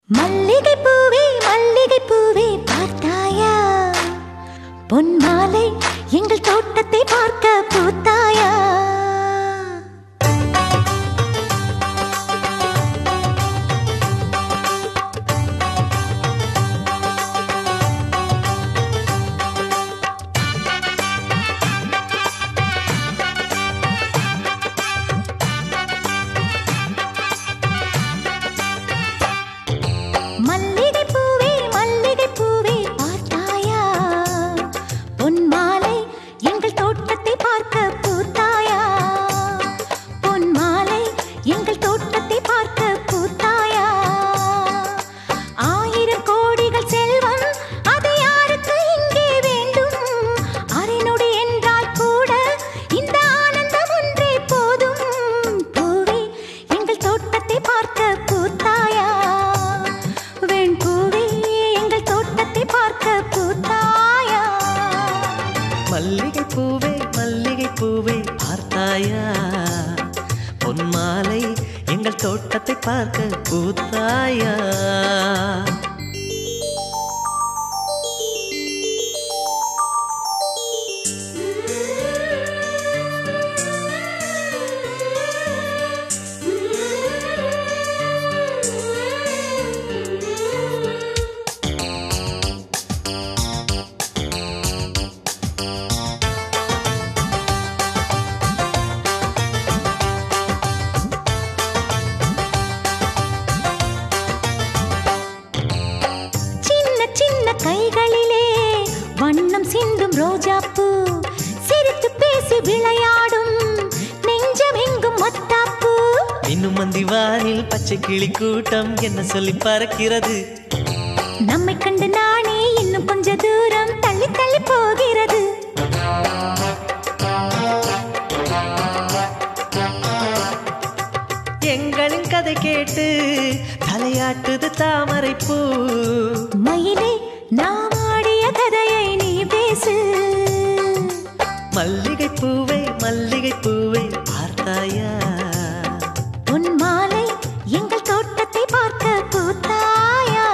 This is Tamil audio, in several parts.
மல்லிகை பூவே மல்லிகை பூவே பார்த்தாயா பொன் மாலை எங்கள் தோட்டத்தை பார்க்க பூத்தாயா மல்லிகை பூவே மல்லிகை பூவே பார்த்தாயா பொன் மாலை எங்கள் தோட்டத்தை பார்க்க பூத்தாயா பொன் மாலை எங்கள் தோட்டத்தை பார்க்க பூத்தாயா ஆயிரம் கோடிகள் செல்வம் அது யாருக்கு இங்கே வேண்டும் அரைநொடி என்றால் கூட இந்த ஆனந்தம் ஒன்றே போதும் பூவே எங்கள் தோட்டத்தை பார்க்க பூத்தாயா வெண் பூவே எங்கள் தோட்டத்தை பார்க்க பூத்தாயா மல்லிகை பூவே மல்லிகை பூவே பார்த்தாயா பொன் மாலை எங்கள் தோட்டத்தை பார்க்க பூத்தாயா சின்ன சின்ன கைகளிலே வண்ணம் சிந்தும் ரோஜாப்பூ சிரித்து பேசி விளையாடும் நெஞ்சமெங்கும் மத்தாப்பூ இன்னும் மந்தி வானில் பச்சை கிளி கூட்டம் என்ன சொல்லி பறக்கிறது நம்மை கண்டு நானே இன்னும் கொஞ்ச தூரம் தள்ளி தள்ளி போகிறது எங்களின் கதை கேட்டு தலையாட்டுது தாமரை பூ மயிலே நாம் ஆடிய கதையை நீ பேசு மல்லிகை பூவே மல்லிகை பூவே பார்த்தாயா உன் மாலை எங்கள் தோட்டத்தை பார்க்க பூத்தாயா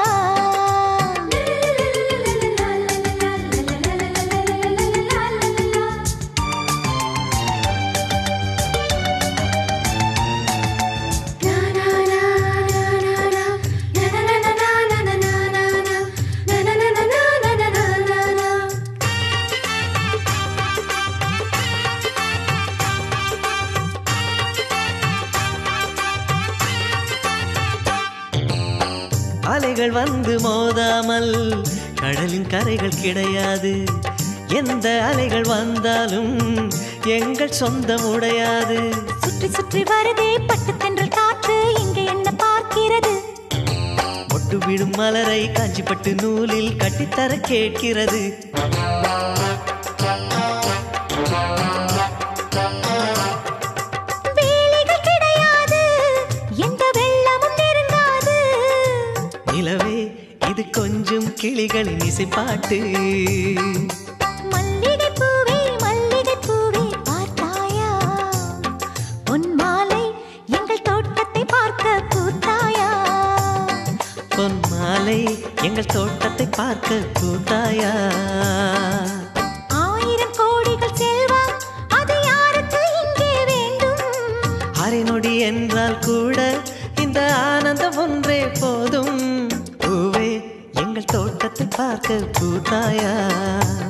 அலைகள் வந்து மோதாமல் கடலின் கரைகள் கிடையாது எந்த அலைகள் வந்தாலும் எங்கள் சொந்தம் உடையாது சுற்றி சுற்றி வருதே பட்டு தென்றல் காற்று இங்கே என்ன பார்க்கிறது ஒட்டு விடும் மலரை காஞ்சிப்பட்டு நூலில் கட்டித்தர கேட்கிறது வேலிகள் கிடையாது எந்த வெள்ளமும் நெருங்காது நிலவே இது கொஞ்சம் கிளிகளின் இசைப்பாட்டு மல்லிகை பூவே மல்லிகை பூவே பார்த்தாயா உன் மாலை எங்கள் தோட்டத்தை பார்க்க பூத்தாயா பொன் மாலை எங்கள் தோட்டத்தை பார்க்க கூட்டாயா ஆயிரம் கோடிகள் செல்வம் அது யாருக்கு இங்கே வேண்டும் அரை நொடி என்றால் கூட இந்த ஆனந்தம் ஒன்றே போதும் பூவே எங்கள் தோட்டத்தை பார்க்க கூட்டாயா